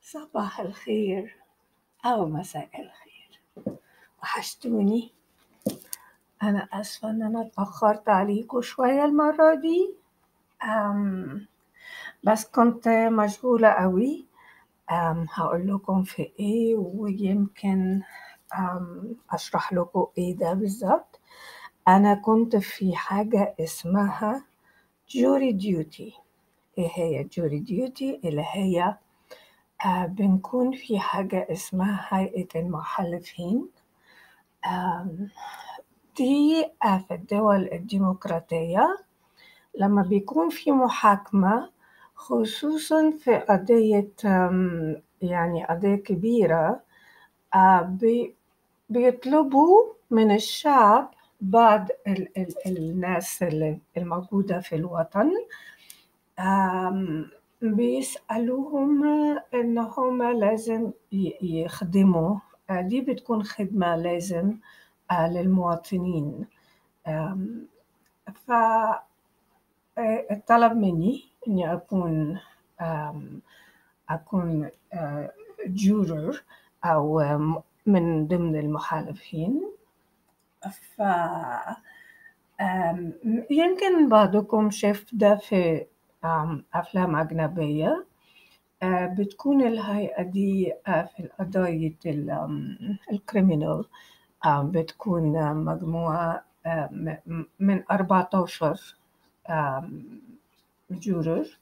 صباح الخير أو مساء الخير وحشتوني أنا آسفة إن أنا اتأخرت عليكم شوية المرة دي أم بس كنت مشغولة قوي أم هقول لكم في إيه ويمكن أم أشرح لكم إيه ده بالظبط أنا كنت في حاجة اسمها جوري ديوتي إيه هي جوري ديوتي اللي هي آه، بنكون في حاجة اسمها هيئة المحلفين آم، دي آه، في الدول الديمقراطية لما بيكون في محاكمة خصوصا في قضية آم، يعني قضية كبيرة آه، بي- بيطلبوا من الشعب بعض ال- ال- الناس اللي الموجودة في الوطن آم، بيسألوهم إن هما لازم ي- يخدموا آه، دي بتكون خدمة لازم آه، للمواطنين آم، فالطلب مني إني أكون آم، أكون جورر أو آم، من ضمن المحالفين ف آم، يمكن بعضكم شاف ده في آم، أفلام أجنبية آه، بتكون الهيئة دي آه، في القضايا الكريمينال بتكون آه، مجموعة آه، م- م- من 14 جورر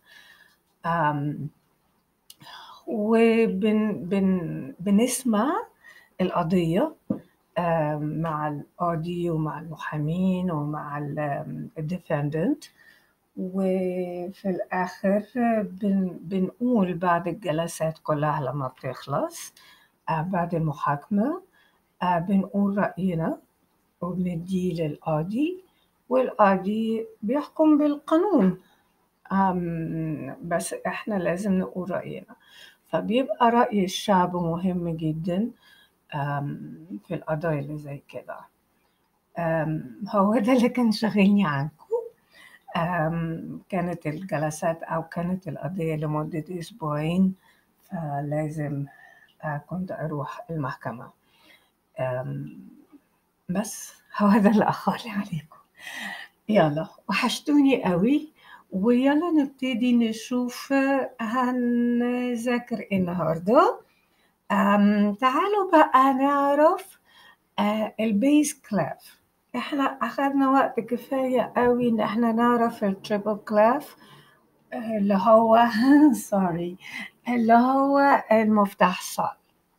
وبنسمع القضية آم، مع القاضي ومع المحامين ومع الديفندنت وفي الآخر بن بنقول بعد الجلسات كلها لما بتخلص آه، بعد المحاكمة آه، بنقول رأينا وبنديه للقاضي والقاضي بيحكم بالقانون آم، بس إحنا لازم نقول رأينا فبيبقى رأي الشعب مهم جدا آم، في القضايا اللي زي كده آم، هو ده اللي كان شاغلني عنكم آم، كانت الجلسات أو كانت القضية لمدة أسبوعين فلازم آه، كنت أروح المحكمة آم، بس هو ده اللي أخالي عليكم يلا وحشتوني قوي ويلا نبتدي نشوف آه، هنذاكر إيه النهاردة آم، تعالوا بقى نعرف آه، البيس كلاف احنا أخدنا وقت كفاية قوي إن احنا نعرف التريبل كلاف اللي هو سوري اللي هو المفتاح صال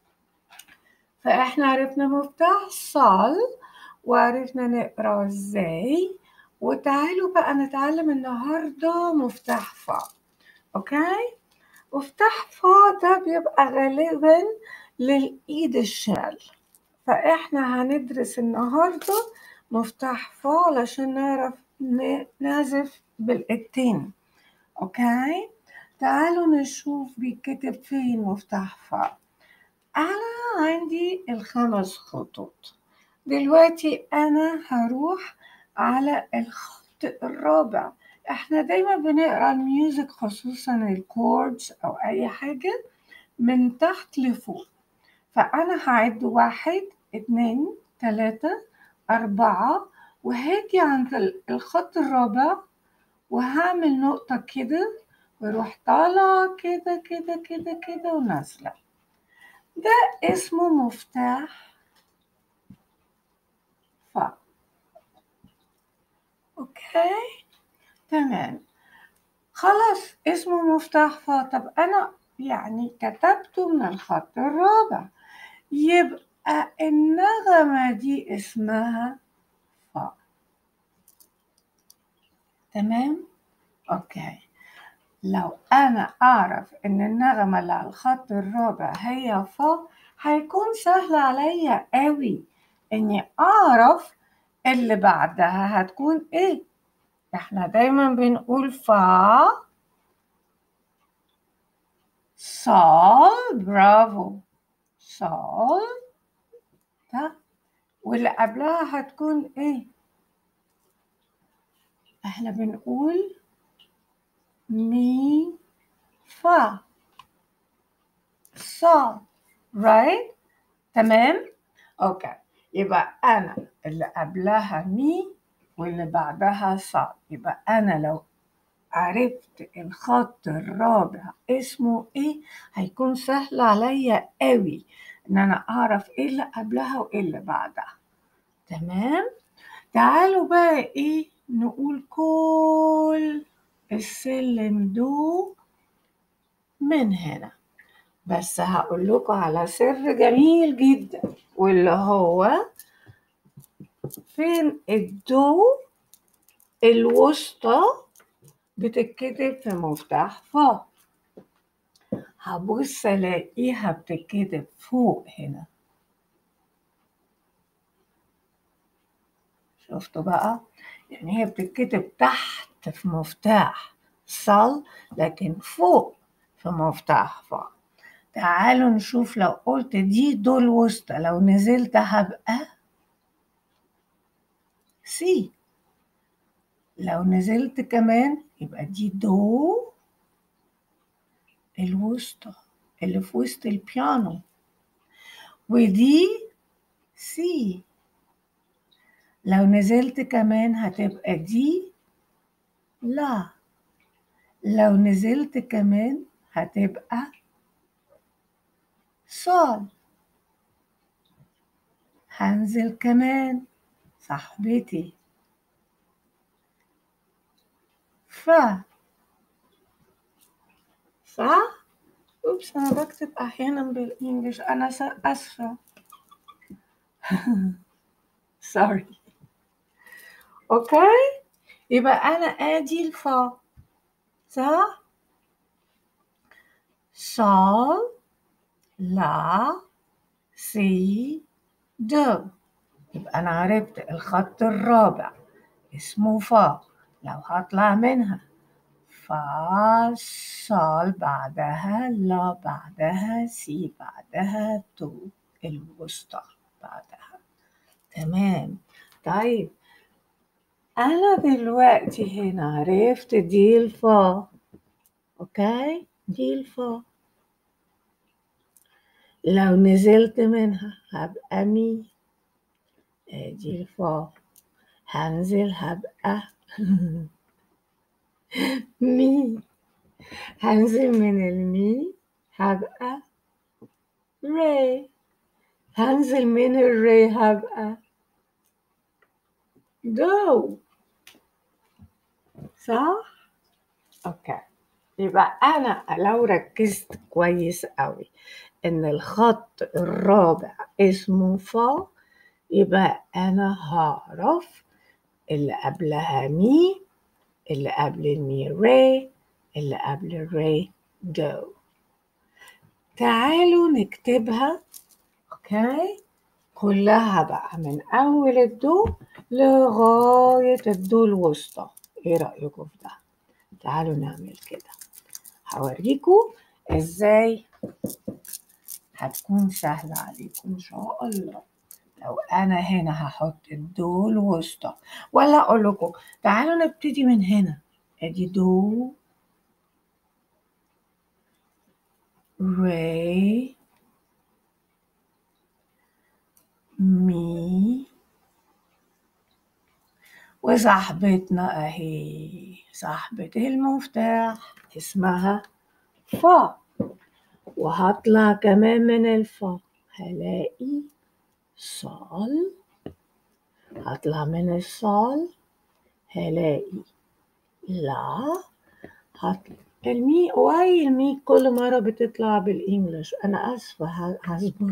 فاحنا عرفنا مفتاح صال وعرفنا نقرا ازاي وتعالوا بقى نتعلم النهارده مفتاح فا اوكي مفتاح فا ده بيبقى غالبا للايد الشمال فاحنا هندرس النهارده مفتاح فا علشان نعرف ن- نعزف بالايدين اوكي تعالوا نشوف بيتكتب فين مفتاح فا أنا عندي الخمس خطوط دلوقتي أنا هروح على الخط الرابع احنا دايما بنقرا الميوزك خصوصا الكوردز أو أي حاجة من تحت لفوق فأنا هعد واحد اتنين تلاتة أربعة وهاجي عند ال- الخط الرابع وهعمل نقطة كده واروح طالعة كده كده كده كده ونازلة ده اسمه مفتاح فا اوكي تمام خلاص اسمه مفتاح فا طب انا يعني كتبته من الخط الرابع يبقى النغمة دي اسمها فا تمام اوكي لو أنا أعرف إن النغمة اللي على الخط الرابع هي فا هيكون سهل عليا قوي إني أعرف اللي بعدها هتكون إيه إحنا دايما بنقول فا صال برافو صال ده واللي قبلها هتكون إيه إحنا بنقول مي فا صاد right تمام اوكي يبقى انا اللي قبلها مي واللي بعدها صاد يبقى انا لو عرفت الخط الرابع اسمه ايه هيكون سهل عليا قوي ان انا اعرف ايه اللي قبلها وايه اللي بعدها تمام تعالوا بقى ايه نقول كل السلم دو من هنا بس هقول لكم على سر جميل جدا واللي هو فين الدو الوسطى بتتكتب في مفتاح فا هبص الاقيها بتتكتب فوق هنا شفتوا بقى يعني هي بتتكتب تحت في مفتاح صل لكن فوق في مفتاح فا تعالوا نشوف لو قلت دي دول وسطى لو نزلت هبقى سي لو نزلت كمان يبقى دي دو الوسطى اللي في وسط البيانو ودي سي لو نزلت كمان هتبقى دي لا لو نزلت كمان هتبقى صال هنزل كمان صاحبتي ف صح؟ اوبس انا بكتب احيانا بالانجلش انا اسفة سوري اوكي يبقى انا ادي الفا صح؟ صال لا سي دو يبقى أنا عرفت الخط الرابع اسمه فا لو هطلع منها فا صال بعدها لا بعدها سي بعدها دو الوسطى بعدها تمام طيب أنا دلوقتي هنا عرفت دي الفا أوكي دي الفا لو نزلت منها هبقى مي ادي الفا هنزل هبقى مي هنزل من المي هبقى ري هنزل من الري هبقى دو صح؟ اوكي يبقى انا لو ركزت كويس قوي ان الخط الرابع اسمه فا يبقى انا هعرف اللي قبلها مي اللي قبل المي ري اللي قبل الري دو تعالوا نكتبها اوكي كلها بقى من اول الدو لغاية الدو الوسطى ايه رأيكم في ده تعالوا نعمل كده هوريكم ازاي هتكون سهلة عليكم إن شاء الله لو أنا هنا هحط الدو الوسطى ولا أقول لكم تعالوا نبتدي من هنا أدي دو ري مي وصاحبتنا أهي صاحبة المفتاح اسمها فا وهطلع كمان من الفا هلاقي صال هطلع من الصال هلاقي لا هطلع المي واي المي كل مرة بتطلع بالإنجلش أنا آسفة هظبطها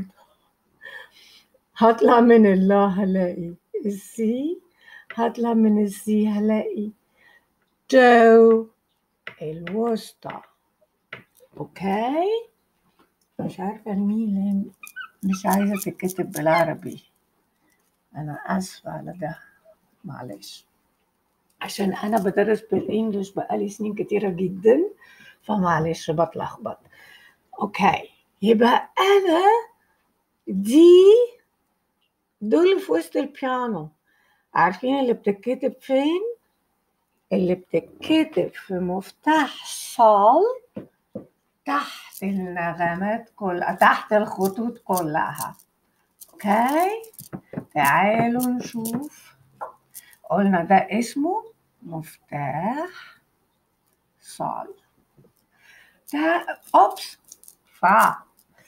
هطلع من اللا هلاقي السي هطلع من السي هلاقي جو الوسطى اوكي مش عارفة مين ليه مش عايزة تتكتب بالعربي أنا آسفة على ده معلش عشان أنا بدرس بالإنجلش بقالي سنين كتيرة جدا فمعلش بتلخبط أوكي يبقى أنا دي دول في وسط البيانو عارفين اللي بتتكتب فين؟ اللي بتتكتب في مفتاح صال تحت تحت النغمات كلها تحت الخطوط كلها اوكي تعالوا نشوف قلنا ده اسمه مفتاح صال ده اوبس فا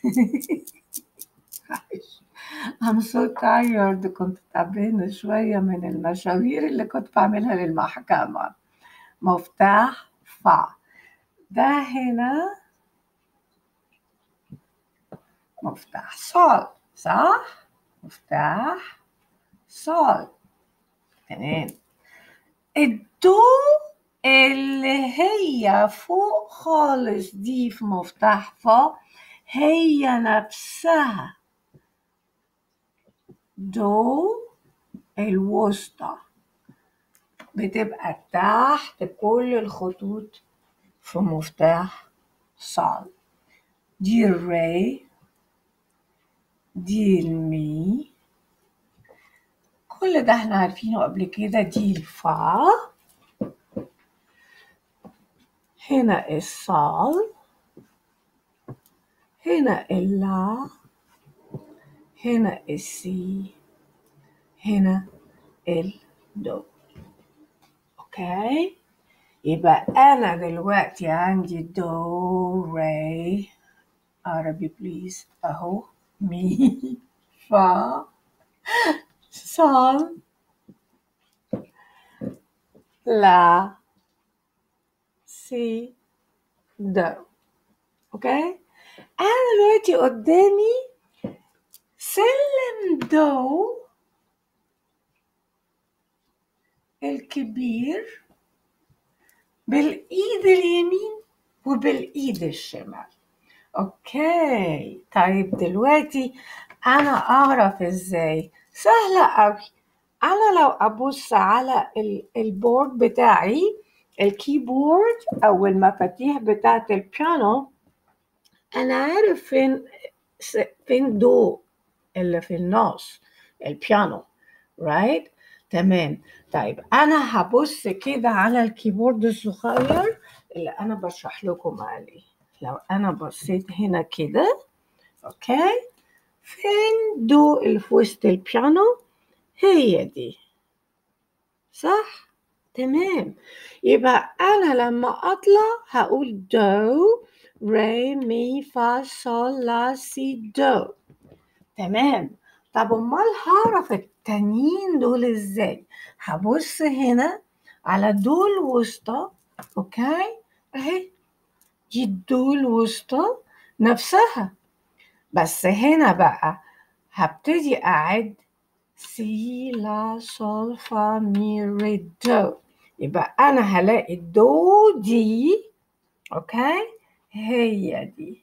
I'm so tired كنت تعبانة شوية من المشاوير اللي كنت بعملها للمحكمة مفتاح فا ده هنا مفتاح صال صح؟ مفتاح صال تمام الدو اللي هي فوق خالص دي في مفتاح فا هي نفسها دو الوسطى بتبقى تحت كل الخطوط في مفتاح صال دي الري دي المي كل ده احنا عارفينه قبل كده دي الفا هنا الصال هنا اللا هنا السي هنا الدو اوكي يبقى انا دلوقتي عندي دو ري عربي بليز اهو مي فا صال لا سي دو اوكي انا دلوقتي قدامي سلم دو الكبير بالايد اليمين وبالايد الشمال اوكي طيب دلوقتي انا اعرف ازاي سهلة قوي انا لو ابص على ال- البورد بتاعي الكيبورد او المفاتيح بتاعت البيانو انا عارف فين س- فين دو اللي في النص البيانو رايت right? تمام طيب انا هبص كده على الكيبورد الصغير اللي انا بشرح لكم عليه لو انا بصيت هنا كده اوكي فين دو اللي في وسط البيانو هي دي صح تمام يبقى انا لما اطلع هقول دو ري مي فا صول لا سي دو تمام طب امال هعرف التانيين دول ازاي هبص هنا على دو الوسطى اوكي اهي دي الدو الوسطى نفسها بس هنا بقى هبتدي اعد سي لا صول فا مي ري دو يبقى انا هلاقي الدو دي اوكي هي دي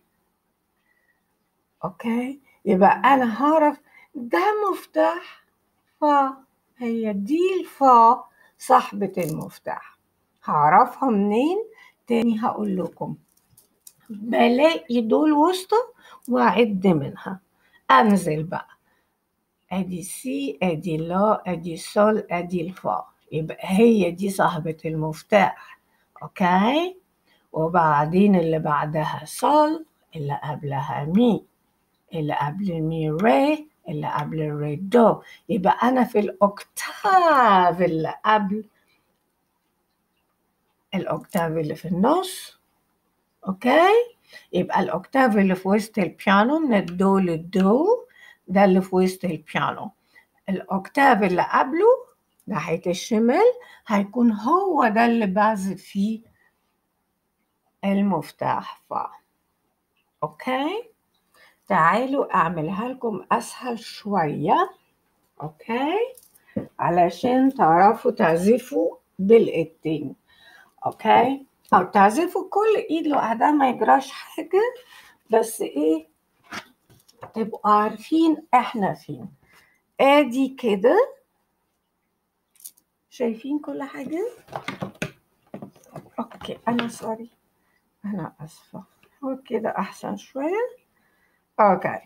اوكي يبقى انا هعرف ده مفتاح فا هي دي الفا صاحبة المفتاح هعرفها منين تاني هقول لكم بلاقي دول وسطى واعد منها انزل بقى ادي سي ادي لا ادي صول ادي الفا يبقى هي دي صاحبة المفتاح اوكي وبعدين اللي بعدها صول اللي قبلها مي اللي قبل المي ري اللي قبل الري دو يبقى انا في الاوكتاف اللي قبل الاوكتاف اللي في النص اوكي يبقى الاوكتاف اللي في وسط البيانو من الدو للدو ده اللي في وسط البيانو الاوكتاف اللي قبله ناحية الشمال هيكون هو ده اللي بعزف فيه المفتاح فا اوكي تعالوا اعملها لكم اسهل شوية اوكي علشان تعرفوا تعزفوا بالايدين اوكي او تعزفوا كل ايد لوحدها ما يجراش حاجة بس ايه تبقوا عارفين احنا فين ادي كده شايفين كل حاجة اوكي انا سوري انا اسفة هو كده احسن شوية اوكي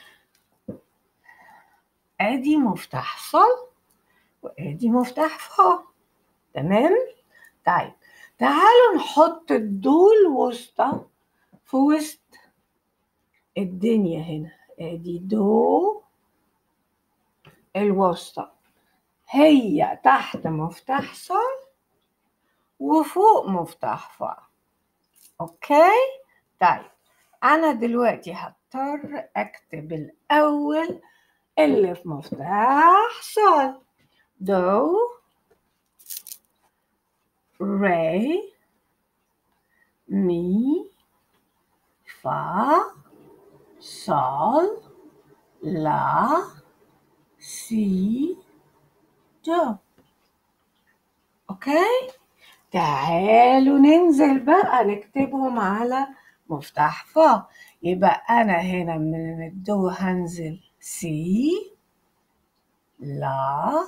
ادي مفتاح صل وادي مفتاح فا تمام طيب تعالوا نحط الدو الوسطى في وسط الدنيا هنا ادي دو الوسطى هي تحت مفتاح صل وفوق مفتاح فا اوكي طيب انا دلوقتي هضطر اكتب الاول اللي في مفتاح صل دو ري مي فا صل لا سي دو اوكي تعالوا ننزل بقى نكتبهم على مفتاح فا يبقى انا هنا من الدو هنزل سي لا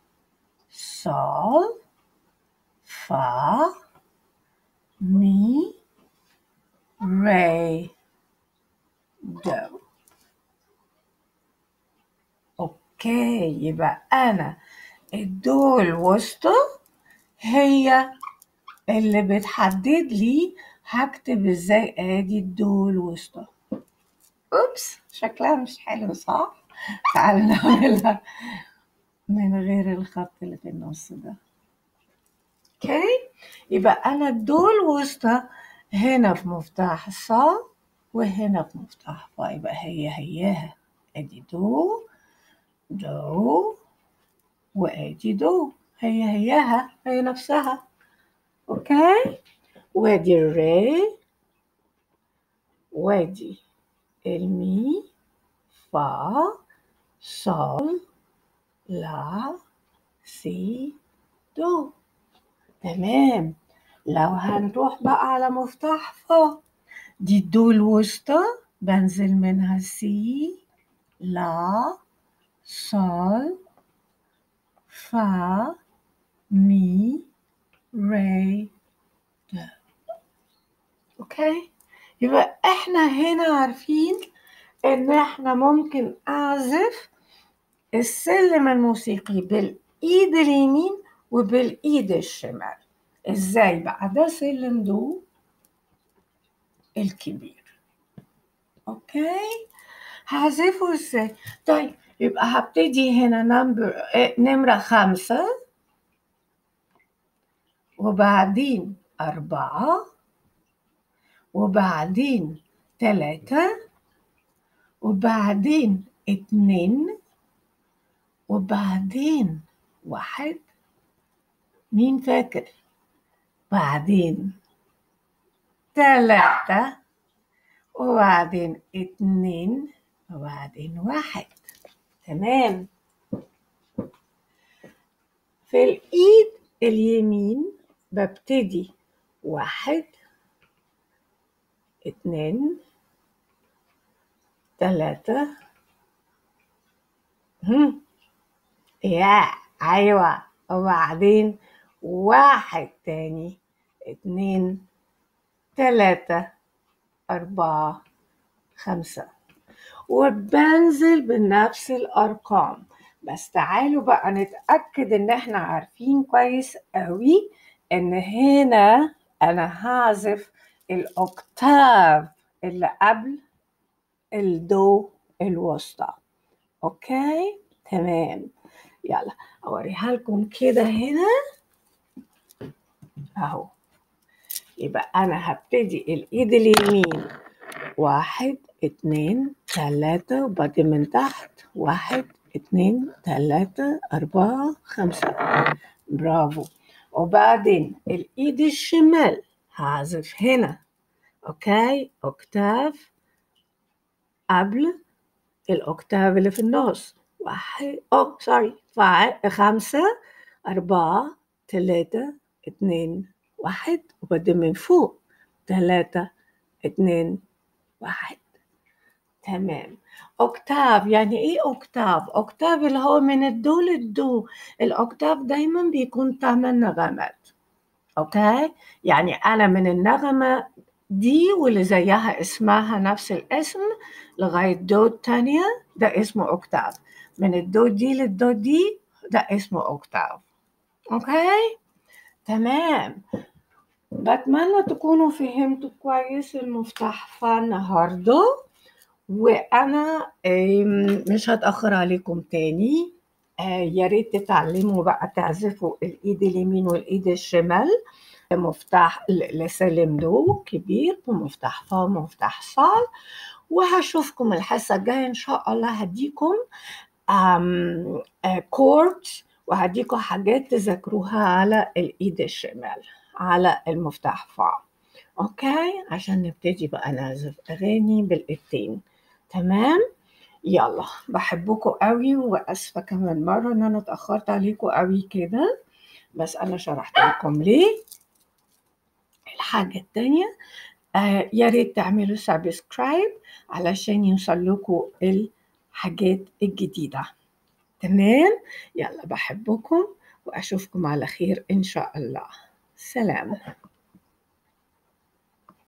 صل فا مي ري دو اوكي يبقى انا الدو الوسطى هي اللي بتحدد لي هكتب ازاي ادي الدو الوسطى اوبس شكلها مش حلو صح تعالوا نعملها من غير الخط اللي في النص ده اوكي يبقى انا الدو الوسطى هنا في مفتاح صا وهنا في مفتاح فا يبقى هي هياها ادي دو دو وادي دو هي هياها هي نفسها اوكي وادي الري وادي المي فا صل لا سي دو تمام لو هنروح بقى على مفتاح فا دي الدو الوسطى بنزل منها سي لا صل فا مي ري دو اوكي يبقى احنا هنا عارفين ان احنا ممكن اعزف السلم الموسيقي بالايد اليمين وبالايد الشمال ازاي بقى ده سلم دو الكبير اوكي هعزفه ازاي طيب يبقى هبتدي هنا نمبر نمرة خمسة وبعدين أربعة وبعدين تلاتة وبعدين اتنين وبعدين واحد مين فاكر بعدين تلاتة وبعدين اتنين وبعدين واحد تمام في الإيد اليمين ببتدي واحد اتنين تلاتة هم يا أيوة وبعدين واحد تاني اتنين تلاتة أربعة خمسة وبنزل بنفس الأرقام بس تعالوا بقى نتأكد إن إحنا عارفين كويس قوي إن هنا أنا هعزف الأوكتاف اللي قبل الدو الوسطى أوكي تمام يلا أوريها لكم كده هنا أهو يبقى أنا هبتدي الإيد اليمين واحد اتنين تلاتة وبعدين من تحت واحد اتنين تلاتة أربعة خمسة برافو وبعدين الإيد الشمال هعزف هنا أوكي أوكتاف قبل الأوكتاف اللي في النص واحد أو سوري خمسة أربعة تلاتة اتنين واحد وبعدين من فوق تلاتة اتنين واحد تمام اوكتاف يعني ايه اوكتاف اوكتاف اللي هو من الدو للدو الاوكتاف دايما بيكون ثمان نغمات اوكي يعني انا من النغمه دي واللي زيها اسمها نفس الاسم لغايه دو التانية ده اسمه اوكتاف من الدو دي للدو دي ده اسمه اوكتاف اوكي تمام بتمنى تكونوا فهمتوا كويس المفتاح فالنهارده وأنا آم، مش هتأخر عليكم تاني آه، يا ريت تتعلموا بقى تعزفوا الإيد اليمين والإيد الشمال مفتاح ل- لسلم دو كبير ومفتاح فا ومفتاح صال وهشوفكم الحصة الجاية إن شاء الله هديكم آم، آه، كورت وهديكم حاجات تذاكروها على الإيد الشمال على المفتاح فا أوكي عشان نبتدي بقى نعزف أغاني بالإيدين تمام يلا بحبكم قوي واسفه كمان مره ان انا اتاخرت عليكم قوي كده بس انا شرحت لكم ليه الحاجه التانية آه يا ريت تعملوا سبسكرايب علشان يوصل لكم الحاجات الجديده تمام يلا بحبكم واشوفكم على خير ان شاء الله سلام